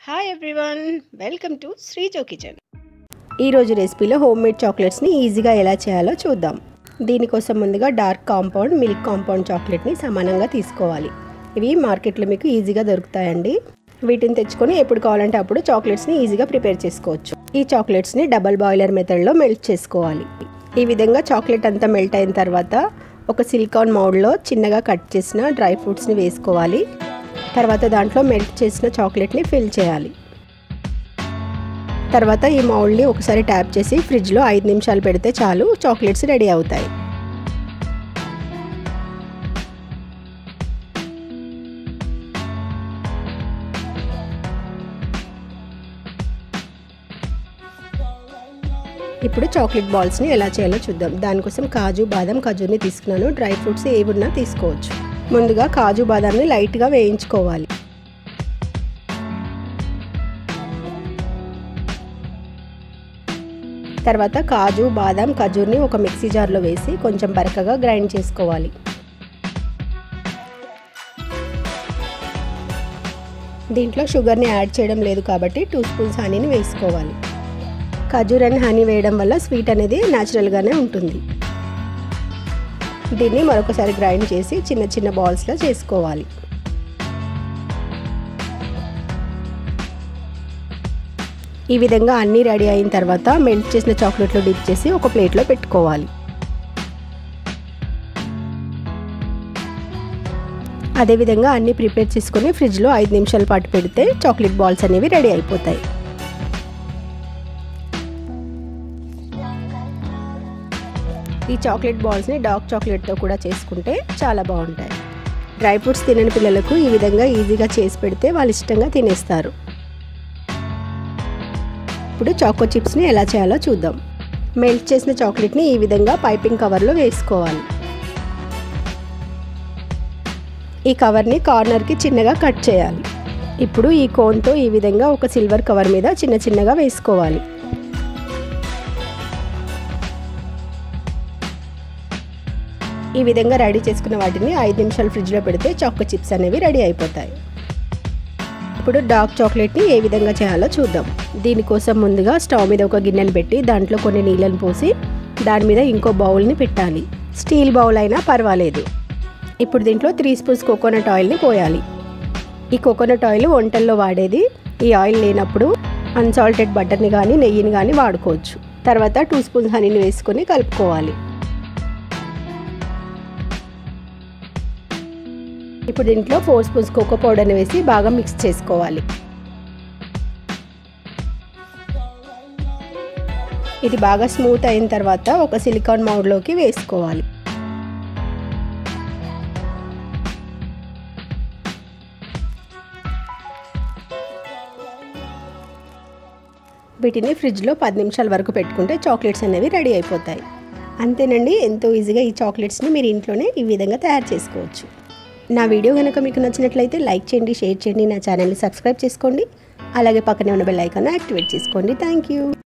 hi everyone welcome to Srijo kitchen ఈరోజు రెసిపీలో home made చాక్లెట్స్ని ఈజీగా ఎలా చేయాలో చూద్దాం దీనికోసం ముందుగా డార్క్ కాంపౌండ్ మిల్క్ కాంపౌండ్ చాక్లెట్ని సమానంగా తీసుకోవాలి ఇవి మార్కెట్లో మీకు ఈజీగా దొరుకుతాయండి వీటిని తెచ్చుకొని ఎప్పుడు కావాలంటే అప్పుడు చాక్లెట్స్ని ఈజీగా ప్రిపేర్ చేసుకోవచ్చు ఈ చాక్లెట్స్ని డబల్ బాయిలర్ మెథడ్లో మెల్ట్ చేసుకోవాలి ఈ విధంగా చాక్లెట్ అంతా మెల్ట్ అయిన తర్వాత ఒక సిలికాన్ మౌడ్లో చిన్నగా కట్ చేసిన డ్రై ఫ్రూట్స్ని వేసుకోవాలి తర్వాత దాంట్లో మెల్ట్ చేసిన చాక్లెట్ని ఫిల్ చేయాలి తర్వాత ఈ మౌల్డ్ని ఒకసారి ట్యాప్ చేసి ఫ్రిడ్జ్లో ఐదు నిమిషాలు పెడితే చాలు చాక్లెట్స్ రెడీ అవుతాయి ఇప్పుడు చాక్లెట్ బాల్స్ని ఎలా చేయాలో చూద్దాం దానికోసం కాజు బాదం ఖజూర్ని తీసుకున్నాను డ్రై ఫ్రూట్స్ ఏమున్నా తీసుకోవచ్చు ముందుగా కాజు బాదాంని లైట్గా వేయించుకోవాలి తర్వాత కాజు బాదం ఖజూర్ని ఒక మిక్సీ జార్లో వేసి కొంచెం బరకగా గ్రైండ్ చేసుకోవాలి దీంట్లో షుగర్ని యాడ్ చేయడం లేదు కాబట్టి టూ స్పూన్స్ హనీని వేసుకోవాలి ఖజూర్ అండ్ హనీ వేయడం వల్ల స్వీట్ అనేది న్యాచురల్గానే ఉంటుంది దీన్ని మరొకసారి గ్రైండ్ చేసి చిన్న చిన్న బాల్స్లో చేసుకోవాలి ఈ విధంగా అన్నీ రెడీ అయిన తర్వాత మెల్ట్ చేసిన చాక్లెట్లో డిప్ చేసి ఒక ప్లేట్లో పెట్టుకోవాలి అదేవిధంగా అన్నీ ప్రిపేర్ చేసుకొని ఫ్రిడ్జ్లో ఐదు నిమిషాల పాటు పెడితే చాక్లెట్ బాల్స్ అనేవి రెడీ అయిపోతాయి ఈ చాక్లెట్ బాల్స్ని డార్క్ చాక్లెట్తో కూడా చేసుకుంటే చాలా బాగుంటాయి డ్రై ఫ్రూట్స్ తినని పిల్లలకు ఈ విధంగా ఈజీగా చేసి పెడితే వాళ్ళు ఇష్టంగా తినేస్తారు ఇప్పుడు చాకో చిప్స్ని ఎలా చేయాలో చూద్దాం మెల్ట్ చేసిన చాక్లెట్ని ఈ విధంగా పైపింగ్ కవర్లో వేసుకోవాలి ఈ కవర్ని కార్నర్కి చిన్నగా కట్ చేయాలి ఇప్పుడు ఈ కోన్తో ఈ విధంగా ఒక సిల్వర్ కవర్ మీద చిన్న చిన్నగా వేసుకోవాలి ఈ విధంగా రెడీ చేసుకున్న వాటిని ఐదు నిమిషాలు ఫ్రిడ్జ్లో పెడితే చాకో చిప్స్ అనేవి రెడీ అయిపోతాయి ఇప్పుడు డార్క్ చాక్లెట్ని ఏ విధంగా చేయాలో చూద్దాం దీనికోసం ముందుగా స్టవ్ మీద ఒక గిన్నెను పెట్టి దాంట్లో కొన్ని నీళ్ళని పోసి దాని మీద ఇంకో బౌల్ని పెట్టాలి స్టీల్ బౌల్ అయినా పర్వాలేదు ఇప్పుడు దీంట్లో త్రీ స్పూన్స్ కోకోనట్ ఆయిల్ని పోయాలి ఈ కోకోనట్ ఆయిల్ వంటల్లో వాడేది ఈ ఆయిల్ లేనప్పుడు అన్సాల్టెడ్ బటర్ని కానీ నెయ్యిని కానీ వాడుకోవచ్చు తర్వాత టూ స్పూన్స్ హనీని వేసుకొని కలుపుకోవాలి ఇప్పుడు దీంట్లో ఫోర్ స్పూన్స్ కోకో పౌడర్ని వేసి బాగా మిక్స్ చేసుకోవాలి ఇది బాగా స్మూత్ అయిన తర్వాత ఒక సిలికాన్ మౌడ్లోకి వేసుకోవాలి వీటిని ఫ్రిడ్జ్లో పది నిమిషాల వరకు పెట్టుకుంటే చాక్లెట్స్ అనేవి రెడీ అయిపోతాయి అంతేనండి ఎంతో ఈజీగా ఈ చాక్లెట్స్ని మీరు ఇంట్లోనే ఈ విధంగా తయారు చేసుకోవచ్చు నా వీడియో కనుక మీకు నచ్చినట్లయితే లైక్ చేయండి షేర్ చేయండి నా ఛానల్ని సబ్స్క్రైబ్ చేసుకోండి అలాగే పక్కనే ఉన్న బెల్ ఐకాన్ యాక్టివేట్ చేసుకోండి థ్యాంక్ యూ